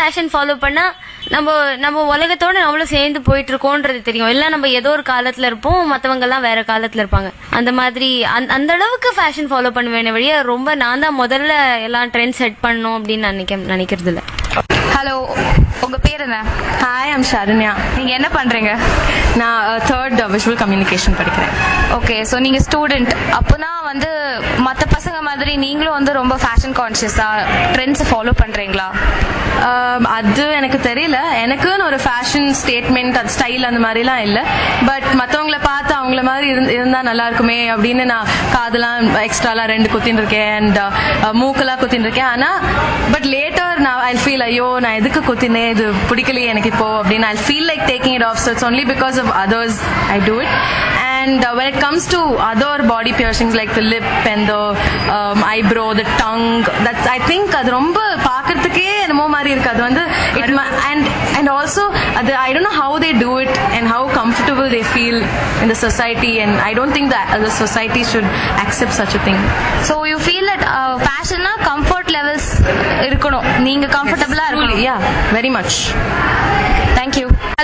Fashion follow பண்ணா நம்ம நம்ம உலகத்தோட நம்மளும் சேர்ந்து போயிட்டு இருக்கோன்றது தெரியும் இல்ல நம்ம ஏதோ ஒரு காலத்துல இருப்போம் மத்தவங்க எல்லாம் வேற காலத்துல இருப்பாங்க அந்த மாதிரி அந்த- அந்த அளவுக்கு ஃபேஷன் ஃபாலோ பண்ணுவேன் வழியா ரொம்ப நான் தான் முதல்ல எல்லாம் ட்ரெண்ட் செட் பண்ணணும் அப்படின்னு நினைக்க நினைக்கிறது இல்ல ஹலோ உங்க பேர் என்ன ஹாய் ஐம் ஷரண்யா நீங்க என்ன பண்றீங்க நான் தேர்ட் விஷுவல் கம்யூனிகேஷன் படிக்கிறேன் ஓகே ஸோ நீங்க ஸ்டூடெண்ட் அப்போனா வந்து மற்ற பசங்க மாதிரி நீங்களும் வந்து ரொம்ப ஃபேஷன் கான்ஷியஸா ட்ரெண்ட்ஸ் ஃபாலோ பண்றீங்களா Um, அது எனக்கு தெரியல எனக்குன்னு ஒரு ஃபேஷன் ஸ்டேட்மெண்ட் அது ஸ்டைல் அந்த மாதிரிலாம் இல்லை பட் மற்றவங்கள பார்த்து அவங்கள மாதிரி இருந்து இருந்தா நல்லா இருக்குமே அப்படின்னு நான் காதெல்லாம் எக்ஸ்ட்ராலாம் ரெண்டு குத்தின்னு இருக்கேன் அண்ட் மூக்கெல்லாம் குத்தின்னு இருக்கேன் ஆனா பட் லேட்டர் நான் ஐ ஃபீல் ஐயோ நான் எதுக்கு குத்தினேன் இது பிடிக்கலையே எனக்கு இப்போ அப்படின்னு I feel like taking it off so it's only because of others I do it And uh, when it comes to other body piercings like the lip and the um, eyebrow, the tongue, that's I think அது ரொம்ப பார்க்கறதுக்கே என்னமோ மாதிரி இருக்கு அது வந்து it ma- and and also அது I don't know how they do it and how comfortable they feel in the society and I don't think that the society should accept such a thing. So you feel that ஃபேஷன்னா comfort levels இருக்கணும் நீங்க கம்ஃபர்டபுளா இருக்கணும் Yeah, very much. Thank you